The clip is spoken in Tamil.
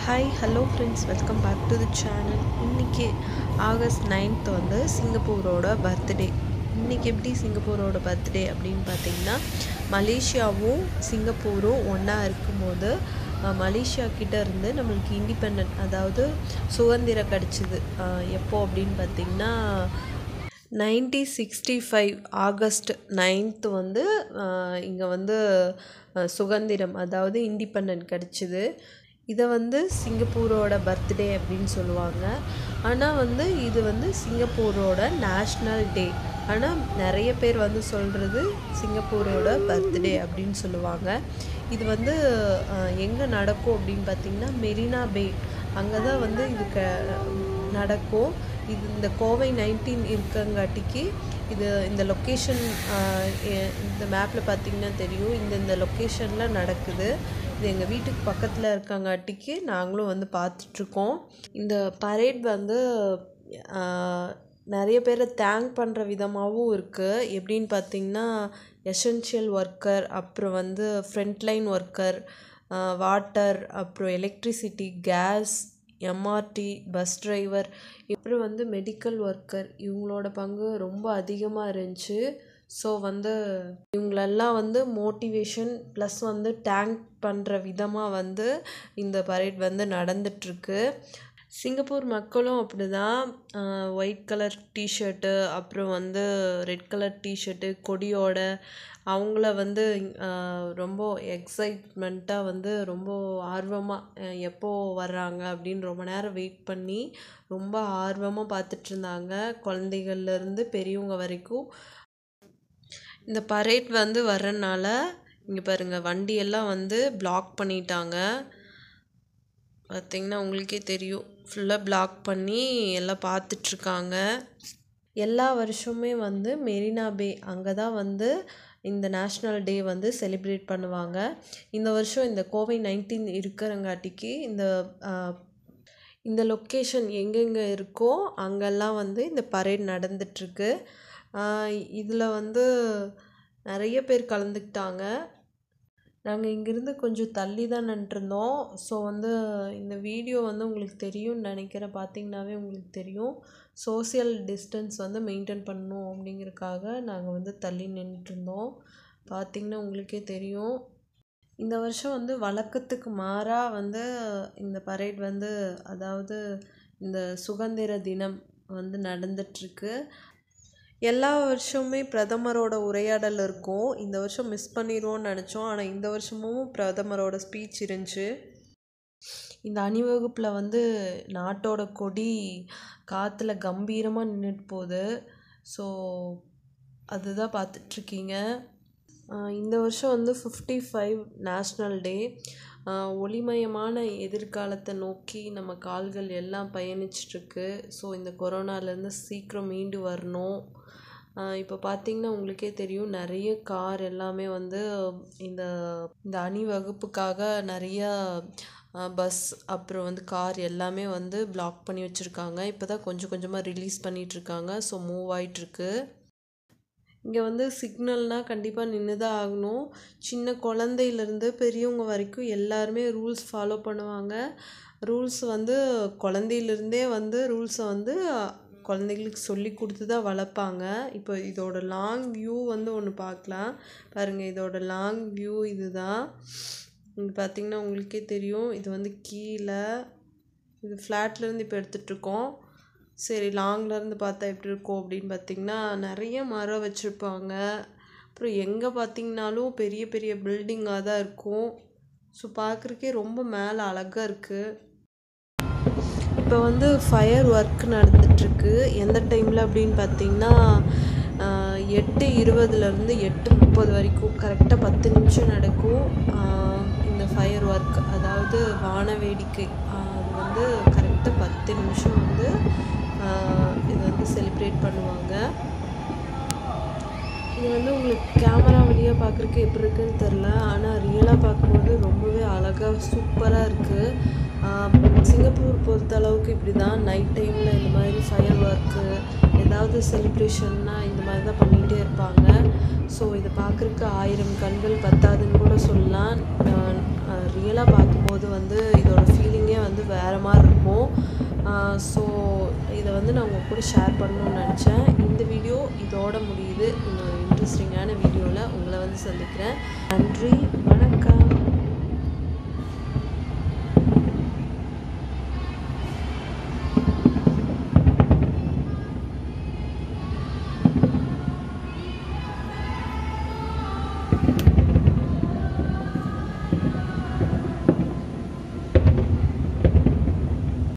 hi hello friends welcome back to the channel இன்றைக்கி ஆகஸ்ட் நைன்த் வந்து சிங்கப்பூரோட பர்த்டே இன்றைக்கி எப்படி சிங்கப்பூரோட பர்த்டே அப்படின்னு பார்த்தீங்கன்னா மலேசியாவும் சிங்கப்பூரும் ஒன்றா இருக்கும்போது அஹ், மலேசியா கிட்ட இருந்து நம்மளுக்கு இண்டிபெண்ட் அதாவது சுதந்திரம் கிடச்சிது எப்போ அப்படின்னு பார்த்தீங்கன்னா ninety sixty five August ninth வந்து இங்கே வந்து அஹ், சுதந்திரம் அதாவது இண்டிபெண்ட் கிடச்சிது இதை வந்து சிங்கப்பூரோட பர்த்டே அப்படின்னு சொல்லுவாங்க ஆனால் வந்து இது வந்து சிங்கப்பூரோட நேஷ்னல் டே ஆனால் நிறைய பேர் வந்து சொல்கிறது சிங்கப்பூரோட பர்த்டே அப்படின்னு சொல்லுவாங்க இது வந்து எங்கே நடக்கும் அப்படின்னு பார்த்திங்கன்னா மெரினா பே அங்கே தான் வந்து இது க நடக்கும் இது இந்த கோவை நைன்டீன் இருக்கங்காட்டிக்கு இது இந்த லொக்கேஷன் இந்த மேப்பில் பார்த்தீங்கன்னா தெரியும் இந்த இந்த லொக்கேஷனில் நடக்குது இது எங்கள் வீட்டுக்கு பக்கத்தில் இருக்கங்காட்டிக்கு நாங்களும் வந்து பார்த்துட்ருக்கோம் இந்த பரேட் வந்து ஆஹ், நிறைய பேரை தேங்க் பண்ணுற விதமாகவும் இருக்குது எப்படின்னு பார்த்தீங்கன்னா எசென்ஷியல் ஒர்க்கர் அப்புறம் வந்து ஃப்ரண்ட்லைன் ஒர்க்கர் வாட்டர் அப்புறம் electricity gas MRT bus driver அப்புறம் வந்து மெடிக்கல் ஒர்க்கர் இவங்களோட பங்கு ரொம்ப அதிகமாக இருந்துச்சு ஸோ வந்து இவங்களெல்லாம் வந்து மோட்டிவேஷன் ப்ளஸ் வந்து டேங்க் பண்ணுற விதமாக வந்து இந்த பரேட் வந்து நடந்துட்டுருக்கு சிங்கப்பூர் மக்களும் அப்படி தான் ஒயிட் கலர் டிஷர்ட்டு அப்புறம் வந்து ரெட் கலர் டிஷர்ட்டு கொடியோட அவங்கள வந்து ஆஹ், ரொம்ப எக்ஸைட்மெண்ட்டாக வந்து ரொம்ப ஆர்வமாக எப்போ வர்றாங்க அப்படின்னு ரொம்ப நேரம் வெயிட் பண்ணி ரொம்ப ஆர்வமாக பார்த்துட்டு இருந்தாங்க குழந்தைகள்லேருந்து பெரியவங்க வரைக்கும் இந்த பரேட் வந்து வர்றனால இங்கே பாருங்கள் வண்டியெல்லாம் வந்து பிளாக் பண்ணிட்டாங்க பார்த்தீங்கன்னா உங்களுக்கே தெரியும் ஃபுல்லாக பிளாக் பண்ணி எல்லாம் பார்த்துட்ருக்காங்க எல்லா வருஷமே வந்து மெரினா பே அங்கே தான் வந்து இந்த நேஷ்னல் டே வந்து செலிப்ரேட் பண்ணுவாங்க இந்த வருஷம் இந்த கோவை நைன்டீன் இருக்கிறங்காட்டிக்கு இந்த ஆஹ், இந்த லொக்கேஷன் எங்கெங்கே இருக்கோ அங்கெல்லாம் வந்து இந்த பரேட் நடந்துட்டுருக்கு இதில் வந்து நிறைய பேர் கலந்துக்கிட்டாங்க நாங்கள் இங்கேருந்து கொஞ்சம் தள்ளி தான் நின்றுருந்தோம் ஸோ வந்து இந்த வீடியோ வந்து உங்களுக்கு தெரியும்னு நினைக்கிறேன் பார்த்தீங்கன்னாவே உங்களுக்கு தெரியும் சோஷியல் டிஸ்டன்ஸ் வந்து மெயின்டைன் பண்ணணும் அப்படிங்கிறதுக்காக நாங்கள் வந்து தள்ளி நின்றுருந்தோம் பார்த்தீங்கன்னா உங்களுக்கே தெரியும் இந்த வருஷம் வந்து வழக்கத்துக்கு மாறாக வந்து இந்த பரேட் வந்து அதாவது இந்த சுதந்திர தினம் வந்து நடந்துட்டுருக்கு எல்லா வருஷமுமே பிரதமரோட உரையாடல் இருக்கும் இந்த வருஷம் மிஸ் பண்ணிடுவோம்னு நினச்சோம் ஆனால் இந்த வருஷமும் பிரதமரோட ஸ்பீச் இருந்துச்சு இந்த அணிவகுப்பில் வந்து நாட்டோட கொடி காற்றுல கம்பீரமாக நின்றுட்டு போகுது ஸோ அதுதான் பார்த்துட்ருக்கீங்க இந்த வருஷம் வந்து ஃபிஃப்டி ஃபைவ் நேஷ்னல் டே ஒளிமயமான எதிர்காலத்தை நோக்கி நம்ம கால்கள் எல்லாம் பயணிச்சிட்ருக்கு ஸோ இந்த கொரோனாலேருந்து சீக்கிரம் மீண்டு வரணும் இப்போ பார்த்தீங்கன்னா உங்களுக்கே தெரியும் நிறைய கார் எல்லாமே வந்து இந்த இந்த அணிவகுப்புக்காக நிறைய பஸ் அப்புறம் வந்து கார் எல்லாமே வந்து பிளாக் பண்ணி வச்சுருக்காங்க இப்போ தான் கொஞ்சம் கொஞ்சமாக ரிலீஸ் பண்ணிகிட்ருக்காங்க ஸோ மூவ் ஆயிட்டிருக்கு இங்கே வந்து சிக்னல்னால் கண்டிப்பாக நின்று தான் ஆகணும் சின்ன குழந்தையிலேருந்து பெரியவங்க வரைக்கும் எல்லாருமே ரூல்ஸ் ஃபாலோ பண்ணுவாங்க ரூல்ஸ் வந்து குழந்தையிலேருந்தே வந்து ரூல்ஸை வந்து குழந்தைகளுக்கு சொல்லி கொடுத்து தான் வளர்ப்பாங்க இப்போ இதோட லாங் வியூ வந்து ஒன்று பார்க்கலாம் பாருங்கள் இதோட லாங் வியூ இதுதான் இங்கே பார்த்தீங்கன்னா உங்களுக்கே தெரியும் இது வந்து கீழே இது ஃப்ளாட்லேருந்து இப்போ எடுத்துகிட்ருக்கோம் சரி லாங்லேருந்து பார்த்தா எப்படி இருக்கும் அப்படின்னு பார்த்தீங்கன்னா நிறைய மரம் வச்சுருப்பாங்க அப்புறம் எங்கே பார்த்தீங்கனாலும் பெரிய பெரிய பில்டிங்காக தான் இருக்கும் ஸோ பார்க்குறக்கே ரொம்ப மேலே அழகாக இருக்குது இப்போ வந்து ஃபயர் ஒர்க் நடந்துட்டுருக்கு எந்த டைமில் அப்படின்னு பார்த்தீங்கன்னா ஆஹ், எட்டு இருபதுலேருந்து எட்டு முப்பது வரைக்கும் கரெக்டாக பத்து நிமிஷம் நடக்கும் ஆஹ், இந்த ஃபயர் ஒர்க் அதாவது வான வேடிக்கை ஆஹ், அது வந்து கரெக்டாக பத்து நிமிஷம் வந்து ஆஹ், இது வந்து செலிப்ரேட் பண்ணுவாங்க இது வந்து உங்களுக்கு கேமரா வழியாக பார்க்குறக்கு எப்படி இருக்குன்னு தெரில ஆனால் ரியலாக பார்க்கும்போது ரொம்பவே அழகாக சூப்பராக இருக்குது சிங்கப்பூர் பொறுத்த அளவுக்கு இப்படி தான் நைட் டைமில் இந்த மாதிரி ஃபயர் ஒர்க்கு ஏதாவது செலிப்ரேஷன்னா இந்த மாதிரி தான் பண்ணிகிட்டே இருப்பாங்க ஸோ இதை பார்க்குறக்கு ஆயிரம் கண்கள் பத்தாதுன்னு கூட சொல்லலாம் ரியலாக பார்க்கும்போது வந்து இதோட ஃபீலிங்கே வந்து ஸோ இதை வந்து நான் உங்கள் கூட ஷேர் பண்ணணும்னு நினச்சேன் இந்த வீடியோ இதோட முடியுது இன்னொரு இன்ட்ரெஸ்டிங்கான வீடியோவில் உங்களை வந்து சந்திக்கிறேன் நன்றி வணக்கம்